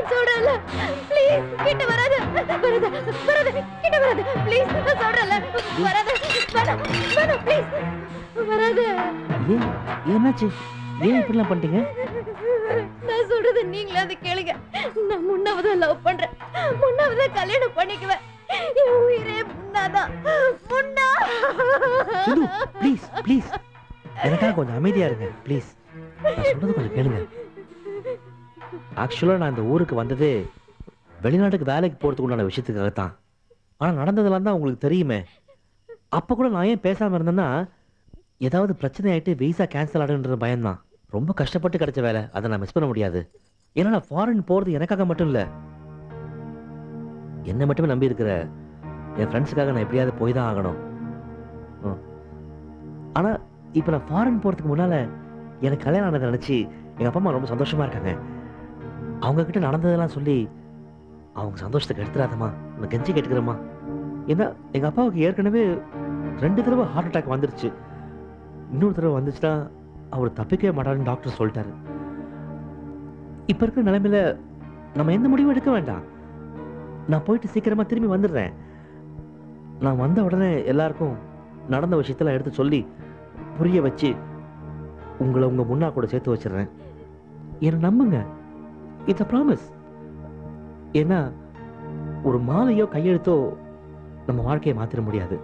நான் சொல்றேன்ல ப்ளீஸ் கிட்ட வராத வராத வராத கிட்ட வராத ப்ளீஸ் நான் சொல்றேன்ல வராத வேணாம் வேணாம் ப்ளீஸ் வராத ஏன் என்னாச்சு ஏன் இப்படிலாம் பண்ணிட்டீங்க நான் சொல்றது நீங்களே அதை கேளுங்க நான் முன்னாவதான் லவ் பண்றேன் முன்னாவதான் கல்யாணம் பண்ணிக்குவேன் என் உயிரே முன்னாதான் முன்னா சிந்து ப்ளீஸ் ப்ளீஸ் எனக்காக கொஞ்சம் அமைதியா இருங்க ப்ளீஸ் நான் சொல்றது கொஞ்சம் கேளுங்க ஆக்சுவலாக நான் இந்த ஊருக்கு வந்ததே வெளிநாட்டுக்கு வேலைக்கு போகிறதுக்கு உண்டான விஷயத்துக்காகத்தான் ஆனால் நடந்ததெல்லாம் தான் உங்களுக்கு தெரியுமே அப்போ கூட நான் ஏன் பேசாமல் இருந்தேன்னா ஏதாவது பிரச்சனை ஆகிட்டு விசா கேன்சல் ஆகுன்ற பயம்தான் ரொம்ப கஷ்டப்பட்டு கிடைச்ச வேலை அதை நான் மிஸ் பண்ண முடியாது ஏன்னா நான் ஃபாரின் போகிறது எனக்காக மட்டும் இல்லை என்னை மட்டுமே நம்பி இருக்கிற என் ஃப்ரெண்ட்ஸுக்காக நான் எப்படியாவது போய் தான் ஆகணும் ம். ஆனா இப்போ நான் ஃபாரின் போறதுக்கு முன்னால எனக்கு கல்யாணம் ஆனதை நினைச்சு எங்க அப்பா அம்மா ரொம்ப சந்தோஷமா இருக்காங்க அவங்க கிட்ட நடந்ததெல்லாம் சொல்லி அவங்க சந்தோஷத்துக்கு எடுத்துறாதம்மா நான் கெஞ்சி கேட்டுக்கிறேம்மா ஏன்னா எங்க அப்பாவுக்கு ஏற்கனவே ரெண்டு தடவை ஹார்ட் அட்டாக் வந்துருச்சு இன்னொரு தடவை வந்துச்சுன்னா அவர் தப்பிக்கவே மாட்டாருன்னு டாக்டர் சொல்லிட்டாரு இப்ப இருக்கிற நிலைமையில நம்ம எந்த முடிவும் எடுக்க வேண்டாம் நான் போயிட்டு சீக்கிரமா திரும்பி வந்துடுறேன் நான் வந்த உடனே எல்லாருக்கும் நடந்த விஷயத்தெல்லாம் எடுத்து சொல்லி புரிய வச்சு உங்களை உங்க முன்னா கூட சேர்த்து வச்சிடுறேன் என்னை நம்புங்க இட்ஸ் அ ப்ராமிஸ் ஏன்னா ஒரு மாலையோ கையெழுத்தோ நம்ம வாழ்க்கையை மாத்திர முடியாது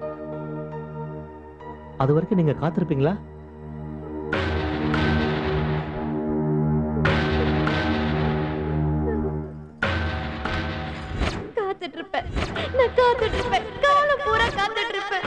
அது வரைக்கும் நீங்க காத்திருப்பீங்களா காத்துட்டு இருப்பேன் நான் காத்துட்டு இருப்பேன் காலம் பூரா காத்துட்டு இருப்பேன்